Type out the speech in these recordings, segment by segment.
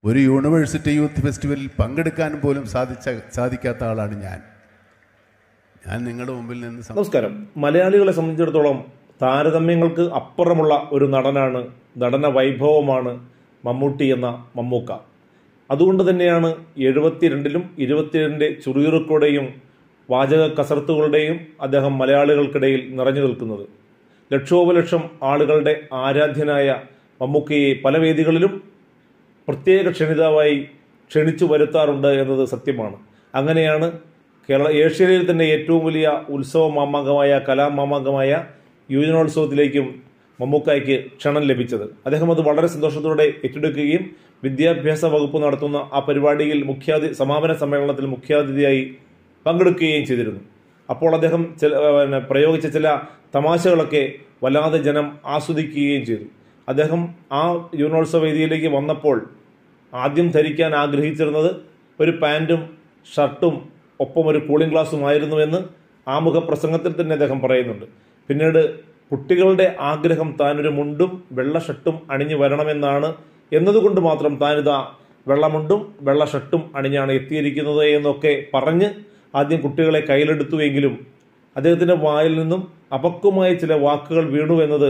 ഒരു university youth ഫെസ്റ്റിവലിൽ പങ്കെടുക്കാൻ പോലും സാധിച്ച സാധിക്കാത്ത ആളാണ് ഞാൻ ഞാൻ നിങ്ങളുടെ മുമ്പിൽ നിന്ന് സം- നമസ്കാരം മലയാളികളെ സംബന്ധിച്ചിടത്തോളം താരതമ്യങ്ങൾക്ക് അപ്പുറമുള്ള ഒരു നടനാണ് നടന വൈഭവമാണ് മമ്മൂട്ടി എന്ന മമ്മൂക്ക അതുകൊണ്ട് തന്നെയാണ് എഴുപത്തിരണ്ടിലും ഇരുപത്തിരണ്ടിൻ്റെ ചുറിയുറുക്കളുടെയും വാചക കസർത്തുകളുടെയും അദ്ദേഹം മലയാളികൾക്കിടയിൽ നിറഞ്ഞു നിൽക്കുന്നത് ലക്ഷോപലക്ഷം ആളുകളുടെ ആരാധ്യനായ മമ്മൂക്കയെ പല വേദികളിലും പ്രത്യേക ക്ഷണിതാവായി ക്ഷണിച്ചു വരുത്താറുണ്ട് എന്നത് സത്യമാണ് അങ്ങനെയാണ് കേരള ഏഷ്യയിൽ തന്നെ ഏറ്റവും വലിയ ഉത്സവ മാമാങ്കമായ കലാമാമാങ്കമായ യുവജനോത്സവത്തിലേക്കും മമ്മൂക്കായ്ക്ക് ക്ഷണം ലഭിച്ചത് അദ്ദേഹം അത് വളരെ സന്തോഷത്തോടെ ഏറ്റെടുക്കുകയും വിദ്യാഭ്യാസ വകുപ്പ് നടത്തുന്ന ആ പരിപാടിയിൽ മുഖ്യാതി സമാപന സമ്മേളനത്തിൽ മുഖ്യാതിഥിയായി പങ്കെടുക്കുകയും ചെയ്തിരുന്നു അപ്പോൾ അദ്ദേഹം ചില പിന്നെ പ്രയോഗിച്ച ചില തമാശകളൊക്കെ വല്ലാതെ ജനം ആസ്വദിക്കുകയും ചെയ്തു അദ്ദേഹം ആ യുവനോത്സവ വേദിയിലേക്ക് വന്നപ്പോൾ ആദ്യം ധരിക്കാൻ ആഗ്രഹിച്ചിരുന്നത് ഒരു പാൻറ്റും ഷർട്ടും ഒപ്പം ഒരു കൂളിംഗ് ഗ്ലാസുമായിരുന്നുവെന്ന് ആമുഖ പ്രസംഗത്തിൽ തന്നെ അദ്ദേഹം പറയുന്നുണ്ട് പിന്നീട് കുട്ടികളുടെ ആഗ്രഹം താനൊരു മുണ്ടും വെള്ള ഷർട്ടും അണിഞ്ഞു വരണമെന്നാണ് എന്നതുകൊണ്ട് മാത്രം താനിതാ വെള്ളമുണ്ടും വെള്ള ഷർട്ടും അണിഞ്ഞാണ് എത്തിയിരിക്കുന്നത് എന്നൊക്കെ പറഞ്ഞ് ആദ്യം കുട്ടികളെ കയ്യിലെടുത്തുവെങ്കിലും അദ്ദേഹത്തിന്റെ വായിൽ നിന്നും അപക്വമായ ചില വാക്കുകൾ വീണു എന്നത്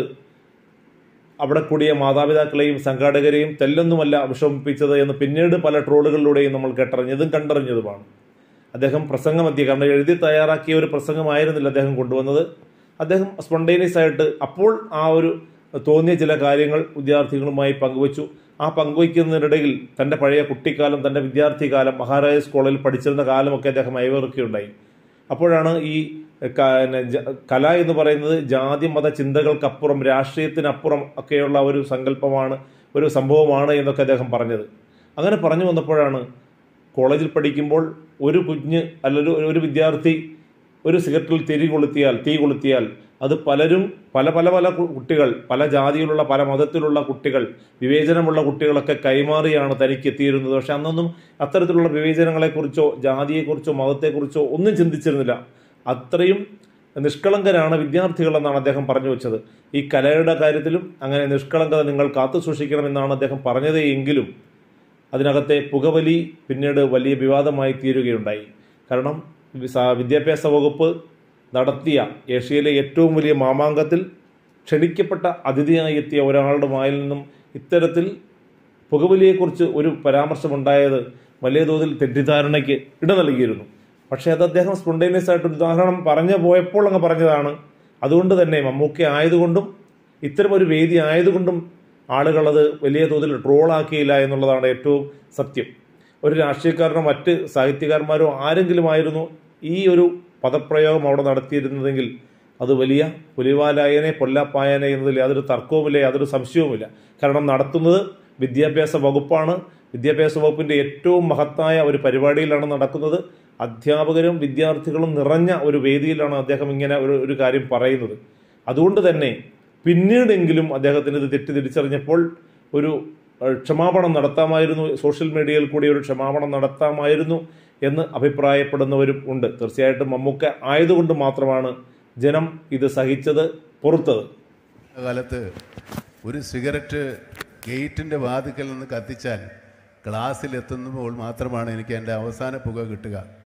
അവിടെ കൂടിയ മാതാപിതാക്കളെയും സംഘാടകരെയും തെല്ലൊന്നുമല്ല വിഷമിപ്പിച്ചത് എന്ന് പിന്നീട് പല ട്രോളുകളിലൂടെയും നമ്മൾ കേട്ടറിഞ്ഞതും കണ്ടറിഞ്ഞതുമാണ് അദ്ദേഹം പ്രസംഗമെത്തിയ കാരണം എഴുതി തയ്യാറാക്കിയ ഒരു പ്രസംഗമായിരുന്നില്ല അദ്ദേഹം കൊണ്ടുവന്നത് അദ്ദേഹം സ്പോണ്ടേനിയസ് ആയിട്ട് അപ്പോൾ ആ ഒരു തോന്നിയ ചില കാര്യങ്ങൾ വിദ്യാർത്ഥികളുമായി പങ്കുവച്ചു ആ പങ്കുവയ്ക്കുന്നതിനിടയിൽ തന്റെ പഴയ കുട്ടിക്കാലം തന്റെ വിദ്യാർത്ഥി കാലം മഹാരാജാസ് കോളേജിൽ പഠിച്ചിരുന്ന കാലമൊക്കെ അദ്ദേഹം അയവിറക്കുകയുണ്ടായി അപ്പോഴാണ് ഈ ക- പിന്നെ ജ- കല എന്ന് പറയുന്നത് ജാതി മത ചിന്തകൾക്കപ്പുറം രാഷ്ട്രീയത്തിനപ്പുറം ഒക്കെയുള്ള ഒരു സങ്കല്പമാണ് ഒരു സംഭവമാണ് എന്നൊക്കെ അദ്ദേഹം പറഞ്ഞത് അങ്ങനെ പറഞ്ഞു വന്നപ്പോഴാണ് കോളേജിൽ പഠിക്കുമ്പോൾ ഒരു കുഞ്ഞ് അല്ലെങ്കിൽ ഒരു- ഒരു വിദ്യാർത്ഥി ഒരു സിഗരറ്റിൽ തിരി കൊളുത്തിയാൽ തീ കൊളുത്തിയാൽ അത് പലരും പല പല പല കു- കുട്ടികൾ പല ജാതിയിലുള്ള പല മതത്തിലുള്ള കുട്ടികൾ വിവേചനമുള്ള കുട്ടികളൊക്കെ കൈമാറിയാണ് തനിക്ക് എത്തിയിരുന്നത് പക്ഷെ അന്നൊന്നും അത്തരത്തിലുള്ള വിവേചനങ്ങളെക്കുറിച്ചോ ജാതിയെക്കുറിച്ചോ മതത്തെക്കുറിച്ചോ ഒന്നും ചിന്തിച്ചിരുന്നില്ല അത്രയും നിഷ്കളങ്കരാണ് വിദ്യാർത്ഥികൾ എന്നാണ് അദ്ദേഹം പറഞ്ഞു വെച്ചത് ഈ കലയുടെ കാര്യത്തിലും അങ്ങനെ നിഷ്കളങ്കത നിങ്ങൾ കാത്തു സൂക്ഷിക്കണമെന്നാണ് അദ്ദേഹം പറഞ്ഞത് എങ്കിലും അതിനകത്തെ പുകവലി പിന്നീട് വലിയ വിവാദമായി തീരുകയുണ്ടായി കാരണം സ- വിദ്യാഭ്യാസ വകുപ്പ് നടത്തിയ ഏഷ്യയിലെ ഏറ്റവും വലിയ മാമാങ്കത്തിൽ ക്ഷണിക്കപ്പെട്ട അതിഥിയായി എത്തിയ ഒരാളുടെ വായിൽ നിന്നും ഇത്തരത്തിൽ പുകവലിയെക്കുറിച്ച് ഒരു പരാമർശമുണ്ടായത് വലിയ തോതിൽ തെറ്റിദ്ധാരണയ്ക്ക് ഇട നൽകിയിരുന്നു പക്ഷേ അത് അദ്ദേഹം സ്പോണ്ടേനിയസ് ആയിട്ട് ഒരു ഉദാഹരണം പറഞ്ഞു പോയപ്പോൾ അങ്ങ് പറഞ്ഞതാണ് അതുകൊണ്ട് തന്നെ മമ്മൂക്ക ആയതുകൊണ്ടും ഇത്തരം ഒരു വേദി ആയതുകൊണ്ടും ആളുകൾ അത് വലിയ തോതിൽ ട്രോളാക്കിയില്ല എന്നുള്ളതാണ് ഏറ്റവും സത്യം ഒരു രാഷ്ട്രീയക്കാരനോ മറ്റ് സാഹിത്യകാരന്മാരോ ആരെങ്കിലും ആയിരുന്നു ഈ ഒരു പദപ്രയോഗം അവിടെ നടത്തിയിരുന്നതെങ്കിൽ അത് വലിയ പുലിവാലായനെ പൊല്ലാപ്പായനെ എന്നതിൽ യാതൊരു തർക്കവുമില്ല യാതൊരു സംശയവുമില്ല കാരണം നടത്തുന്നത് വിദ്യാഭ്യാസ വകുപ്പാണ് വിദ്യാഭ്യാസ വകുപ്പിന്റെ ഏറ്റവും മഹത്തായ ഒരു പരിപാടിയിലാണ് നടക്കുന്നത് അധ്യാപകരും വിദ്യാർത്ഥികളും നിറഞ്ഞ ഒരു വേദിയിലാണ് അദ്ദേഹം ഇങ്ങനെ ഒരു ഒരു കാര്യം പറയുന്നത് അതുകൊണ്ട് തന്നെ പിന്നീടെങ്കിലും അദ്ദേഹത്തിന് ഇത് തെറ്റ് തിരിച്ചറിഞ്ഞപ്പോൾ ഒരു ഏഹ്, ക്ഷമാപണം നടത്താമായിരുന്നു സോഷ്യൽ മീഡിയയിൽ കൂടി ഒരു ക്ഷമാപണം നടത്താമായിരുന്നു എന്ന് അഭിപ്രായപ്പെടുന്നവരും ഉണ്ട് തീർച്ചയായിട്ടും മമ്മൂക്ക ആയതുകൊണ്ട് മാത്രമാണ് ജനം ഇത് സഹിച്ചത് പൊറുത്തത് കാലത്ത് ഒരു സിഗരറ്റ് ഗേറ്റിൻ്റെ വാതിക്കൽ നിന്ന് കത്തിച്ചാൽ ക്ലാസ്സിൽ എത്തുമ്പോൾ മാത്രമാണ് എനിക്ക് എൻ്റെ അവസാന പുക കിട്ടുക